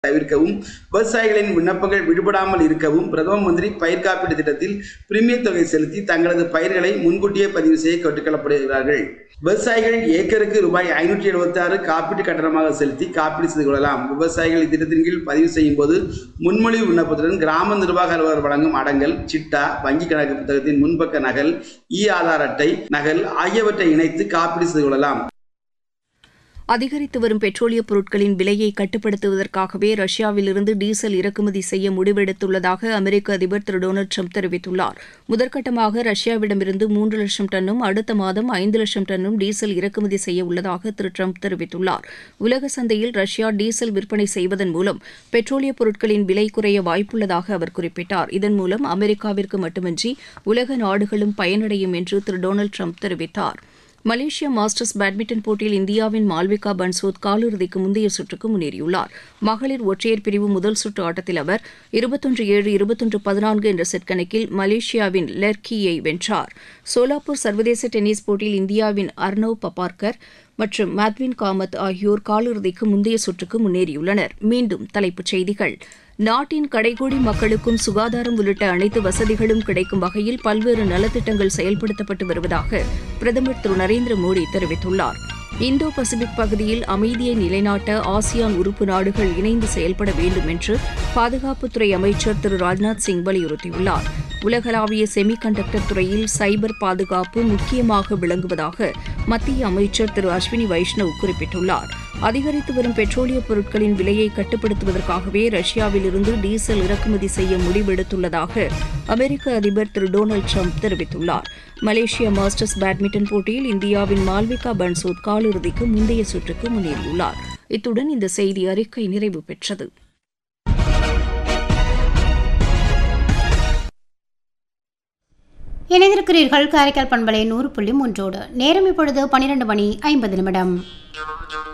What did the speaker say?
தவிர்க்கவும் விவசாயிகளின் விண்ணப்பங்கள் விடுபடாமல் இருக்கவும் பிரதம மந்திரி பயிர் காப்பீடு திட்டத்தில் பிரீமியர் தொகை செலுத்தி தங்களது பயிர்களை முன்கூட்டியே பதிவு செய்ய கேட்டுக்கொள்ளப்படுகிறார்கள் விவசாயிகள் ஏக்கருக்கு ரூபாய் ஐநூற்றி எழுபத்தி ஆறு காப்பீட்டு கட்டணமாக செலுத்தி காப்பீடு செய்து கொள்ளலாம் விவசாயிகள் இத்திட்டத்தின் கீழ் பதிவு செய்யும் போது முன்மொழிவு விண்ணப்பத்துடன் கிராம நிர்வாக அலுவலர் வழங்கும் அடங்கல் சிட்டா வங்கி கணக்கு புத்தகத்தின் முன்பக்க நகல் இ ஆதார் அட்டை நகல் ஆகியவற்றை இணைத்து காப்பீடு செய்து கொள்ளலாம் அதிகரித்து வரும் பெட்ரோலிய பொருட்களின் விலையை கட்டுப்படுத்துவதற்காகவே ரஷ்யாவிலிருந்து டீசல் இறக்குமதி செய்ய முடிவெடுத்துள்ளதாக அமெரிக்க அதிபர் திரு டொனால்டு ட்ரம்ப் தெரிவித்துள்ளார் முதற்கட்டமாக ரஷ்யாவிடமிருந்து மூன்று லட்சம் டன்னும் அடுத்த மாதம் ஐந்து லட்சம் டன்னும் டீசல் இறக்குமதி செய்ய உள்ளதாக திரு ட்ரம்ப் தெரிவித்துள்ளார் உலக சந்தையில் ரஷ்யா டீசல் விற்பனை செய்வதன் மூலம் பெட்ரோலிய பொருட்களின் விலை குறைய வாய்ப்புள்ளதாக அவர் குறிப்பிட்டார் இதன் மூலம் அமெரிக்காவிற்கு மட்டுமின்றி உலக நாடுகளும் பயனடையும் என்று திரு டொனால்டு ட்ரம்ப் தெரிவித்தார் மலேசியா மாஸ்டர்ஸ் பேட்மிண்டன் போட்டியில் இந்தியாவின் மால்விகா பன்சோத் காலிறுதிக்கு முந்தைய சுற்றுக்கு முன்னேறியுள்ளார் மகளிர் ஒற்றையர் பிரிவு முதல் சுற்று ஆட்டத்தில் அவர் இருபத்தொன்று ஏழு இருபத்தொன்று பதினான்கு என்ற செட் கணக்கில் மலேசியாவின் லெர்கியை வென்றார் சோலாப்பூர் சர்வதேச டென்னிஸ் போட்டியில் இந்தியாவின் அர்னவ் பபார்கர் மற்றும் மேத்வின் காமத் ஆகியோர் காலிறுதிக்கு முந்தைய சுற்றுக்கு முன்னேறியுள்ளனர் மீண்டும் தலைப்புச் செய்திகள் நாட்டின் கடைகோடி மக்களுக்கும் சுகாதாரம் உள்ளிட்ட அனைத்து வசதிகளும் கிடைக்கும் வகையில் பல்வேறு நலத்திட்டங்கள் செயல்படுத்தப்பட்டு வருவதாக பிரதமர் திரு நரேந்திர மோடி தெரிவித்துள்ளார் இந்தோ பசிபிக் பகுதியில் அமைதியை நிலைநாட்ட ஆசியான் உறுப்பு நாடுகள் இணைந்து செயல்பட வேண்டும் என்று பாதுகாப்புத்துறை அமைச்சர் திரு ராஜ்நாத் சிங் வலியுறுத்தியுள்ளார் உலகளாவிய செமி கண்டக்டர் துறையில் சைபர் பாதுகாப்பு முக்கியமாக விளங்குவதாக மத்திய அமைச்சர் திரு அஸ்வினி வைஷ்ணவ் குறிப்பிட்டுள்ளார் அதிகரித்து வரும் பெட்ரோலிய பொருட்களின் விலையை கட்டுப்படுத்துவதற்காகவே ரஷ்யாவிலிருந்து டீசல் இறக்குமதி செய்ய முடிவெடுத்துள்ளதாக அமெரிக்க அதிபர் திரு டொனால்டு ட்ரம்ப் தெரிவித்துள்ளார் மலேசியா மாஸ்டர்ஸ் பேட்மிண்டன் போட்டியில் இந்தியாவின் மால்விகா பன்சோத் காலிறுதிக்கு முந்தைய சுற்றுக்கு முன்னேறியுள்ளார் இத்துடன் இந்த செய்தி அறிக்கை நிறைவு பெற்றது இணைந்திருக்கிறீர்கள் காரைக்கால் பண்பலை நூறு புள்ளி மூன்றோடு நேரம் இப்பொழுது பனிரெண்டு மணி ஐம்பது நிமிடம்